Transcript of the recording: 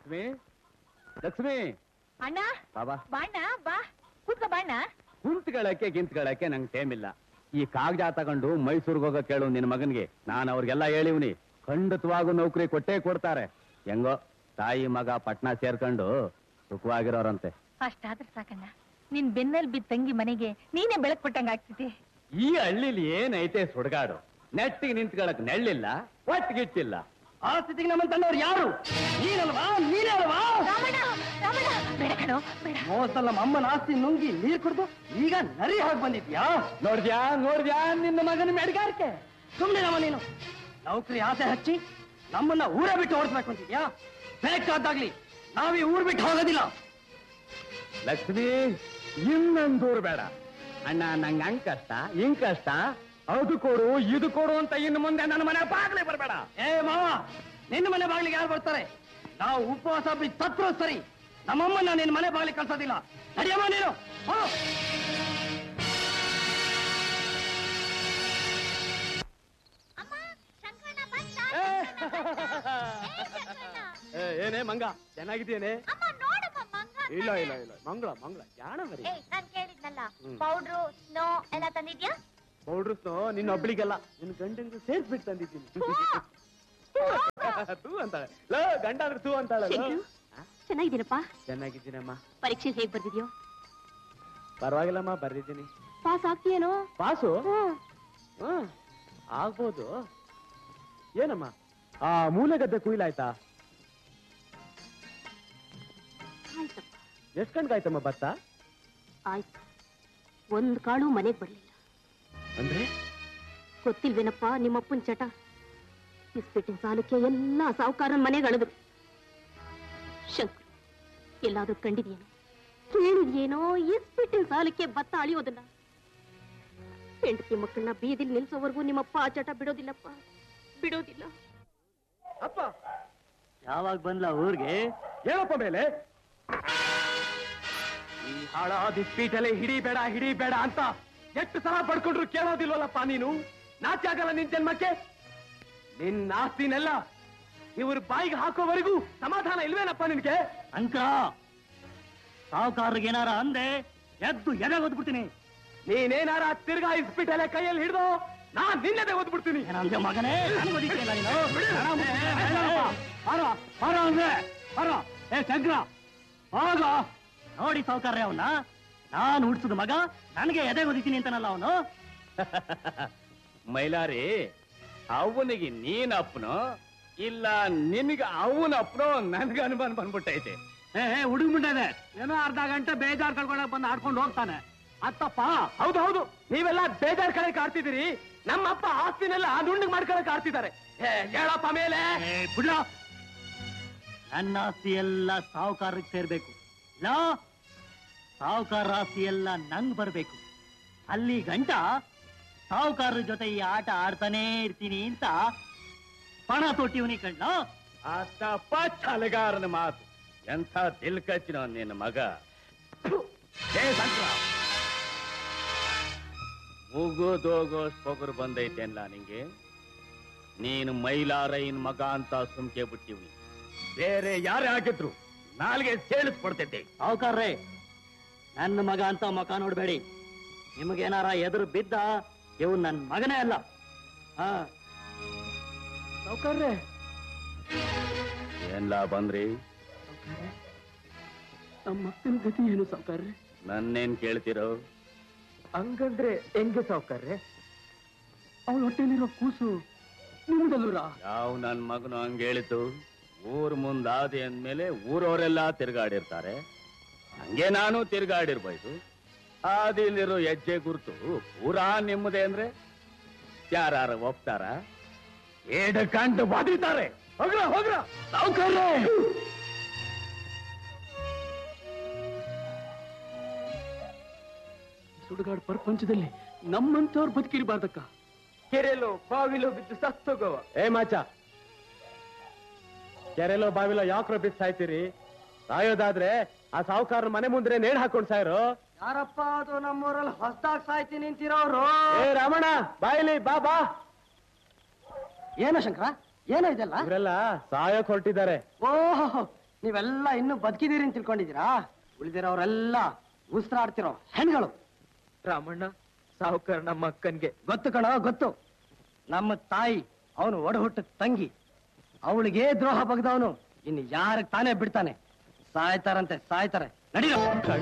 ಲಕ್ಷ್ಮಿ ಲಕ್ಷ್ಮಿ ಅಣ್ಣ ಬಾಬಾ ಬಾಣ್ಣ ಬಾ ಕೂತ್ಕೋ ಬಾಣ್ಣ ಕುಂತ್ಗಳಕ್ಕೆ ಗಿಂತ್ಗಳಕ್ಕೆ ನಂಗೆ ಟೈಮ್ ಇಲ್ಲ ಈ ಕಾಗದ ತಗೊಂಡು ಮೈಸೂರಿಗೆ ಹೋಗೋ ಕೇಳು ನಿನ್ನ ಮಗನ್ಗೆ ನಾನು ಅವ್ರಿಗೆಲ್ಲ ಹೇಳಿವ್ನಿ ಖಂಡಿತವಾಗೂ ನೌಕರಿ ಕೊಟ್ಟೇ ಕೊಡ್ತಾರೆ ಹೆಂಗೋ ತಾಯಿ ಮಗ ಪಟ್ನಾ ಸೇರ್ಕೊಂಡು ಸುಖವಾಗಿರೋರಂತೆ ಅಷ್ಟಾದ್ರೆ ಸಾಕಣ್ಣ ನಿನ್ ಬೆನ್ನಲ್ಲಿ ಬಿದ್ದ ತಂಗಿ ಮನೆಗೆ ನೀನೇ ಬೆಳಕ್ ಕೊಟ್ಟಂಗ ಆಗ್ತಿದೆ ಈ ಹಳ್ಳಿಲಿ ಏನೈತೆ ಸುಡ್ಗಾಡು ನೆಟ್ಟಿಗೆ ನಿಂತ್ಕೊಳಕ್ ನೆಳ್ಳಿಲ್ಲ ಒಟ್ಟಿಗಿಟ್ಟಿಲ್ಲ ಆ ಸ್ಥಿತಿಗೆ ನಮ್ಮ ತಂದವ್ರು ಯಾರು ನೀನಲ್ವಾ ನೀನೇ ಅಲ್ವಾ ರಾಮಣ್ಣ ರಾಮಣ್ಣ ಬೇಡ ಕಣೋ ಬೇಡ ಮೋಸಲ್ಲ ನಮ್ಮ ಅಮ್ಮನ ಆಸ್ತಿ ನುಂಗಿ ನೀರ್ ಕುಡ್ದು ಈಗ ನರಿ ಹಾಗೆ ಬಂದಿದ್ಯಾ ನೋಡ್ದ್ಯಾ ನೋಡ್ದ್ಯಾ ನಿನ್ನ ಮಗನ ಮೆಡ್ಗಾರಿಕೆ ಸುಮ್ಮನೆ ನಮ್ಮ ನೀನು ನೌಕರಿ ಆಸೆ ಹಚ್ಚಿ ನಮ್ಮನ್ನ ಊರ ಬಿಟ್ಟು ಓಡಿಸ್ಬೇಕು ಅಂತಿದ್ಯಾ ಬೇಕಾದಾಗ್ಲಿ ನಾವೀ ಊರ್ ಬಿಟ್ಟು ಹೋಗೋದಿಲ್ಲ ಲಕ್ಷ್ಮಿ ಇನ್ನೊಂದೂರು ಬೇಡ ಅಣ್ಣ ನಂಗೆ ಹಂಗ್ ಕಷ್ಟ ಹಿಂಗ್ ಕಷ್ಟ ಅದು ಕೊಡು ಇದು ಕೊಡು ಅಂತ ಇನ್ನು ಮುಂದೆ ನನ್ನ ಮನೆ ಬಾಗ್ಲೇ ಬರಬೇಡ ಏ ಮಾವ ನಿನ್ನ ಮನೆ ಬಾಗಿಲಿಗೆ ಯಾರು ಬರ್ತಾರೆ ನಾವು ಉಪವಾಸ ಬಿಟ್ಟು ತತ್ರು ಸರಿ ನಮ್ಮಮ್ಮನ್ನ ನಿನ್ನ ಮನೆ ಬಾಗಿಲಿಗೆ ಕಳ್ಸೋದಿಲ್ಲ ನಡಿಯಮ್ಮ ನೀನು ಹೋಗು. ಏನೇ ಮಂಗ ಚೆನ್ನಾಗಿದ್ದೇನೆ ಇಲ್ಲ ಇಲ್ಲ ಇಲ್ಲ ಮಂಗಳ ಮಂಗಳ ಜಾಣ ಮರಿ ನಾನ್ ಕೇಳಿದ್ನಲ್ಲ ಹ್ಮ್. ಪೌಡ್ರು ಸ್ನೋ ಎಲ್ಲ ತಂದಿದ್ಯಾ ಪೌಡ್ರಸ್ನು ನಿನ್ನ ಒಬ್ಳಿಗೆಲ್ಲ ನಿನ್ನ ಗಂಡಂಗೆ ಸೇರ್ಸ್ಬಿಟ್ಟು ತಂದಿದ್ದೀನಿ ತೂ ಅಂತಾಳೆ ಲೋ ಗಂಡ ಅಂದ್ರೆ ತೂ ಅಂತಾಳೆ ಲೋ. ಶಂಕ್ರು. ಆ? ಚೆನ್ನಾಗಿದ್ದೀನಪ್ಪ ಚೆನ್ನಾಗಿದ್ದೀನಮ್ಮ ಪರೀಕ್ಷೆ ಹೇಗ್ ಬರ್ದಿದ್ಯೋ ಪರವಾಗಿಲ್ಲಮ್ಮ ಬರ್ದಿದ್ದೀನಿ ಪಾಸ್ ಆಗ್ತೀಯೇನೋ ಪಾಸು ಹ್ಮ್ ಆಗ್ಬೋದು ಏನಮ್ಮ ಆ ಮೂಲೆಗದ್ದೆ ಕುಯ್ಲಾಯ್ತಾ ಆಯ್ತಪ್ಪ ಎಷ್ಟ್ ಕಣ್ಗಾಯ್ತಮ್ಮ ಭತ್ತ ಆಯ್ತು ಒಂದ್ ಕಾಳು ಮನೆಗ್ ಬರ್ಲಿಲ್ಲ ಅಂದ್ರೆ ಗೊತ್ತಿಲ್ವೇನಪ್ಪ ನಿಮ್ಮಪ್ಪನ್ ಚಟ ಇಸ್ಪಿಟ್ಟಿನ ಸಾಲಕ್ಕೆ ಎಲ್ಲಾ ಸಾವುಕಾರನ್ ಮನೆಗೆ ಅಳದ್ರು ಶಂಕರ್ ಎಲ್ಲಾದ್ರೂ ಕಂಡಿದ್ಯೇನೋ ಕೇಳಿದ್ಯೇನೋ ಇಸ್ಪಿಟ್ಟಿನ ಸಾಲಕ್ಕೆ ಭತ್ತ ಅಳಿಯೋದನ್ನ ಹೆಂಡತಿ ಮಕ್ಕಳನ್ನ ಬೀದಿಲ್ ನಿಲ್ಸೋವರೆಗೂ ನಿಮ್ಮಪ್ಪ ಆ ಚಟ ಬಿಡೋದಿಲ್ಲಪ್ಪ ಬಿಡೋದಿಲ್ಲ ಅಪ್ಪ ಯಾವಾಗ ಬಂದ್ಲ ಊರ್ಗೆ ಏನಪ್ಪ ಮೇಲೆ ಈ ಹಾಳಾದ ಸ್ಪೀಟಲ್ಲಿ ಹಿಡಿಬೇಡ ಹಿಡಿಬೇಡ ಅಂತ ಎಷ್ಟು ಸಲ ಪಡ್ಕೊಂಡ್ರು ಕೇಳೋದಿಲ್ವಲ್ಲಪ್ಪ ನೀನು ನಾಚೆ ಆಗಲ್ಲ ನಿನ್ ಜನ್ಮಕ್ಕೆ ನಿನ್ನ ಆಸ್ತಿನೆಲ್ಲ ಇವ್ರ ಬಾಯಿಗೆ ಹಾಕೋವರೆಗೂ ಸಮಾಧಾನ ಇಲ್ವೇನಪ್ಪ ನಿನ್ಗೆ ಅಂಕ ಸಾವುಕಾರ್ರಿಗೆ ಏನಾರ ಅಂದೆ ಎದ್ದು ಎದೆ ಓದ್ಬಿಡ್ತೀನಿ ನೀನೇನಾರ ತಿರ್ಗಾ ಇಸ್ಪಿಟಲೆ ಕೈಯಲ್ಲಿ ಹಿಡ್ದು ನಾನ್ ನಿನ್ನೆದೆ ಓದ್ಬಿಡ್ತೀನಿ ಏನಂದೆ ಮಗನೇ ನನ್ಗ್ ಹೊಡಿತೀಯಲ್ಲ ನೀನು? ಹಣ ಮುಟ್ಟಿ- ಹೇಳಪ್ಪ. ಬಾರೋ, ಬಾರೋ ಅಂದ್ರೆ, ಬಾರೋ. ಏ ಶಂಕರ ಹೋಗ ನೋಡಿ ಸಾವುಕಾರ್ರೆ ಅವನ್ನ ನಾನ್ ಹುಡ್ಸಿದ ಮಗ ನನಗೆ ಎದೆ ಓದಿತೀನಿ ಅಂತಾನಲ್ಲ ಅವನು ಮೈಲಾರಿ ಅವನಿಗೆ ನೀನ್ ಅಪ್ಪನೋ ಇಲ್ಲ ನಿನ್ಗೆ ಅವನ ಅಪ್ಪನೋ ನನ್ಗೆ ಅನುಮಾನ ಬಂದ್ಬಿಟ್ಟೈತೆ ಏ ಏ, ಹುಡುಗ ಮುಂಡೆ ಏನೋ ಅರ್ಧ ಗಂಟೆ ಬೇಜಾರ್ ಕಳ್ಕೊಂಡಾಗ ಬಂದು ಆಡ್ಕೊಂಡು ಹೋಗ್ತಾನೆ ಅತ್ತಪ್ಪ ಹೌದು ಹೌದು ನೀವೆಲ್ಲ ಬೇಜಾರ್ ಕಡೆ ಕಾಡ್ತಿದ್ದೀರಿ ನಮ್ಮಪ್ಪ ಆಸ್ತಿನೆಲ್ಲ ನುಣ್ಣಗ್ ಮಾಡ್ಕೊಳಕ್ ಆಡ್ತಿದ್ದಾರೆ ಏ, ಹೇಳಪ್ಪ ಮೇಲೆ ಏ, ಬಿಡ್ಲ ನನ್ನ ಆಸ್ತಿ ಎಲ್ಲ ಸಾವುಕಾರಕ್ಕೆ ಸೇರ್ಬೇಕು ಇಲ್ಲ ಸಾವುಕಾರ ಆಸ್ತಿ ಎಲ್ಲ ನಂಗ್ ಬರ್ಬೇಕು ಅಲ್ಲಿ ಗಂಟ ಸಾವುಕಾರರ ಜೊತೆ ಈ ಆಟ ಆಡ್ತಾನೇ ಇರ್ತೀನಿ ಅಂತ ಪಣ ತೊಟ್ಟಿವನಿ ಕಣ್ಣ ಅಷ್ಟಪ್ಪ ಛಲಗಾರನ ಮಾತು ಎಂಥ ದಿಲ್ಕಚ್ಚಿನ ನಿನ್ನ ಮಗ ಏ ಸಂಕ್ರ ಮುಗುದೋಗೋ ಪೊಗರು ಬಂದೈತೆಲ್ಲ ನಿಂಗೆ ನೀನು ಮೈಲಾರೈನ್ ಮಗ ಅಂತ ಸುಮ್ಕೆ ಬಿಟ್ಟಿವ್ನಿ ಬೇರೆ ಯಾರೇ ಆಗಿದ್ರು ನಾಲ್ಗೆ ಸೇಳಿಸ್ಕೊಡ್ತೈತೆ ಸಾವುಕಾರ್ರೆ ನನ್ನ ಮಗ ಅಂತ ಮಕ ನೋಡ್ಬೇಡಿ ನಿಮಗೇನಾರ ಎದುರು ಬಿದ್ದ ಇವ್ ನನ್ ಮಗನೇ ಅಲ್ಲ ಹಾ ಸಾವುಕಾರ್ರೆ ಏನ್ಲ ಬಂದ್ರಿ ನಮ್ಮ ಮಕ್ಕನ ಗತಿ ಏನು ಸಾವುಕಾರ್ರೆ ನನ್ನೇನ್ ಕೇಳ್ತಿರೋ ಹಂಗಂದ್ರೆ ಹೆಂಗೆ ಸಾವುಕಾರ್ರೆ ಅವಳ ಹೊಟ್ಟೆಲಿರೋ ಕೂಸು ನಿಮ್ದಲ್ಲೂರ ಯಾವ ನನ್ ಮಗನು ಹಂಗ ಹೇಳಿತು ಊರ್ ಮುಂದಾದೆ ಅಂದ್ಮೇಲೆ ಊರವರೆಲ್ಲ ತಿರ್ಗಾಡಿರ್ತಾರೆ ಹಂಗೆ ನಾನು ತಿರ್ಗಾಡಿರ್ಬೋದು ಆದಿಲಿರೋ ಹೆಜ್ಜೆ ಗುರುತು ಪೂರಾ ನಿಮ್ಮದೇ ಅಂದ್ರೆ ಯಾರು ಒಪ್ತಾರ ಏಡ ಕಂಡು ಬಾದಿತಾರೆ ಹೋಗ್ರ ಹೋಗ್ರ ಸಾವ್ಕಾರ್ರೆ. ಸುಡುಗಾಡು ಪ್ರಪಂಚದಲ್ಲಿ ನಮ್ಮಂತವ್ರು ಬದುಕಿರಬಾರ್ದಕ್ಕ ಕೆರೆಲೋ ಬಾವಿಲೋ ಬಿದ್ದು ಸತ್ತೋಗವ ಏ ಮಾಚ ಕೆರೆಲೋ ಬಾವಿಲೋ ಯಾಕ್ರೋ ಬಿದ್ದು ಸಾಯ್ತೀರಿ ಸಾಯೋದಾದ್ರೆ ಆ ಸಾವುಕಾರ ಮನೆ ಮುಂದೆ ನೇಣ್ ಹಾಕೊಂಡ್ ಸಾಯ್ರು ಯಾರಪ್ಪ ಅದು ನಮ್ಮೂರಲ್ಲಿ ಹೊಸದಾಗ್ ಸಾಯ್ತಿ ನಿಂತಿರೋರು ಏ ರಮಣ ಬಾಯಿಲಿ ಬಾ ಬಾ ಏನೋ ಶಂಕರ ಏನೋ ಇದೆಲ್ಲ ಇವರೆಲ್ಲ ಸಾಯಕ್ ಹೊರಟಿದ್ದಾರೆ ಓಹೋ ನೀವೆಲ್ಲ ಇನ್ನೂ ಬದುಕಿದೀರಿ ಅಂತ ತಿಳ್ಕೊಂಡಿದ್ದೀರಾ ಉಳಿದಿರೋರೆಲ್ಲ ಉಸಿರಾಡ್ತಿರೋ ಹೆಣ್ಗಳು ರಾಮಣ್ಣ ಸಾಹುಕಾರ ನಮ್ಮ ಅಕ್ಕನ್ಗೆ ಗೊತ್ತು ಕಣ ಗೊತ್ತು ನಮ್ಮ ತಾಯಿ ಅವನು ಒಡ ಹುಟ್ಟ ತಂಗಿ ಅವಳಿಗೆ ದ್ರೋಹ ಬಗ್ದವನು ಇನ್ನು ಯಾರಿಗೆ ತಾನೇ ಬಿಡ್ತಾನೆ ಸಾಯ್ತಾರಂತೆ ಸಾಯ್ತಾರೆ ನಡೀರೋ